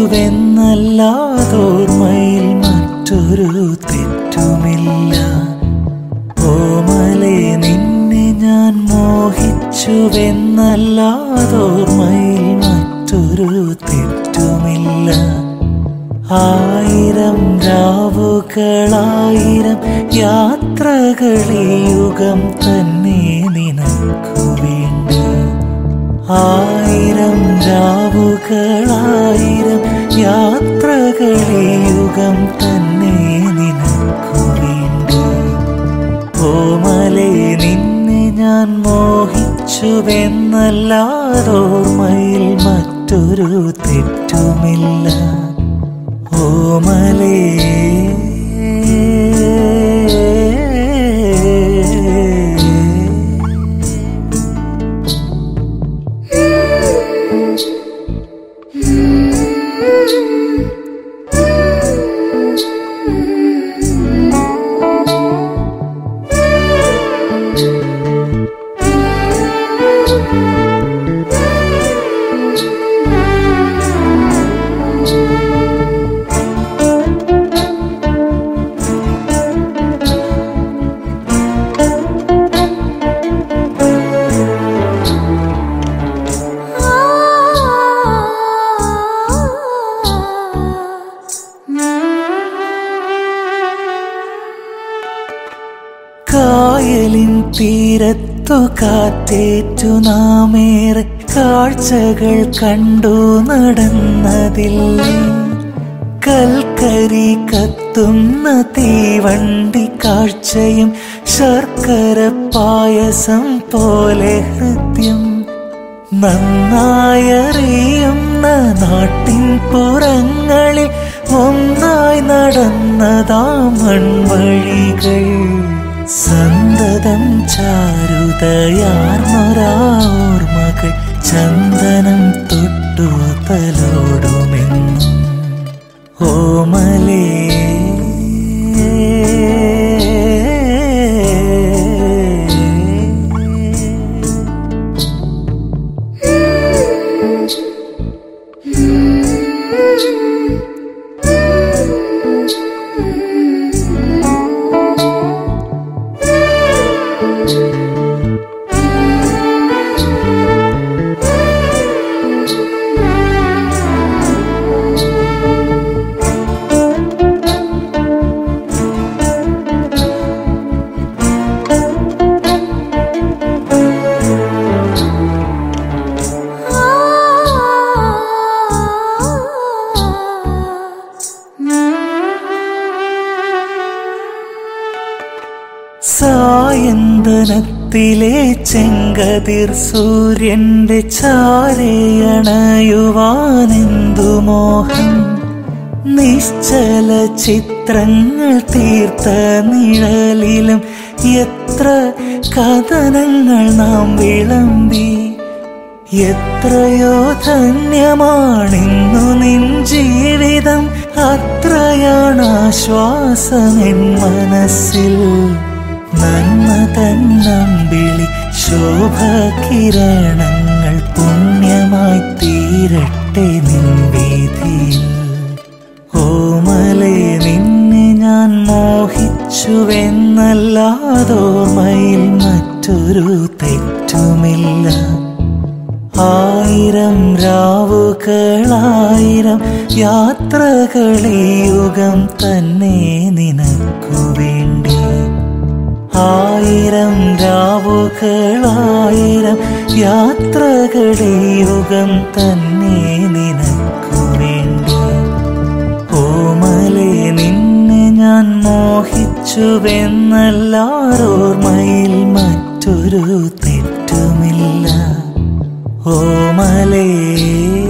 മോഹിച്ചുവെന്നല്ലാതോർമ്മയിൽ മറ്റൊരു തെറ്റുമില്ല ഓമലെ നിന്നെ ഞാൻ മോഹിച്ചുവെന്നല്ലാതോർമ്മയിൽ മറ്റൊരു തെറ്റുമില്ല ആയിരം രാവുകളായിരം യാത്രകളീ യുഗം തന്നെ നിനക്കു വേണ്ടി ആയിരം രാവുകളായിരം യാത്രകളീ യുഗം തന്നെ നിനക്കു വേണ്ടി ഓമലെ നിന്നെ ഞാൻ മോഹിച്ചുവെന്നല്ലാതോർമ്മയിൽ മറ്റൊരു തെറ്റുമില്ല ഓമലേ കായലിൻ തീരത്തു കാറ്റേറ്റു നാമേറെ കാഴ്ചകൾ കണ്ടു നടന്നതില്ലേ കൽക്കരി കത്തുന്ന തീവണ്ടി കാഴ്ചയും ശർക്കര പായസം പോലെ ഹൃദ്യം നന്നായറിയുന്ന നാട്ടിൻ പുറങ്ങളിൽ ഒന്നായി നടന്നതാ മൺവഴികൾ സന്തതം ചാരുതയാർന്നൊരാർമകൾ ചന്ദനം തൊട്ടു തലോടുമെന്നും ഓമലേ സായന്തനത്തിലെ ചെങ്കതിർ സൂര്യന്റെ ചാരയണയുവാനെന്തു മോഹം നിശ്ചല ചിത്രങ്ങൾ തീർത്ത നിഴലിലും എത്ര കഥനങ്ങൾ നാം വിളമ്പി എത്രയോ ധന്യമാണിന്നു നിൻ ജീവിതം അത്രയാണ് ആശ്വാസമെൻ മനസ്സിൽ നന്മ തന്നമ്പിളി ശോഭകിരണങ്ങൾ പുണ്യമായി തീരട്ടെ നിൻ വീതിയിൽ ഓമലെ നിന്നെ ഞാൻ മോഹിച്ചുവെന്നല്ലാതോർമ്മയിൽ മറ്റൊരു തെറ്റുമില്ല ആയിരം രാവുകളായിരം യാത്രകളീ യുഗം തന്നെ നിനക്കു വേണ്ടി ആയിരം രാവുകളായിരം യാത്രകളീ യുഗം തന്നെ നിനക്കു വേണ്ടി ഓമലെ നിന്നെ ഞാൻ മോഹിച്ചുവെന്നല്ലാരോർമ്മയിൽ മറ്റൊരു തെറ്റുമില്ല ഓമലേ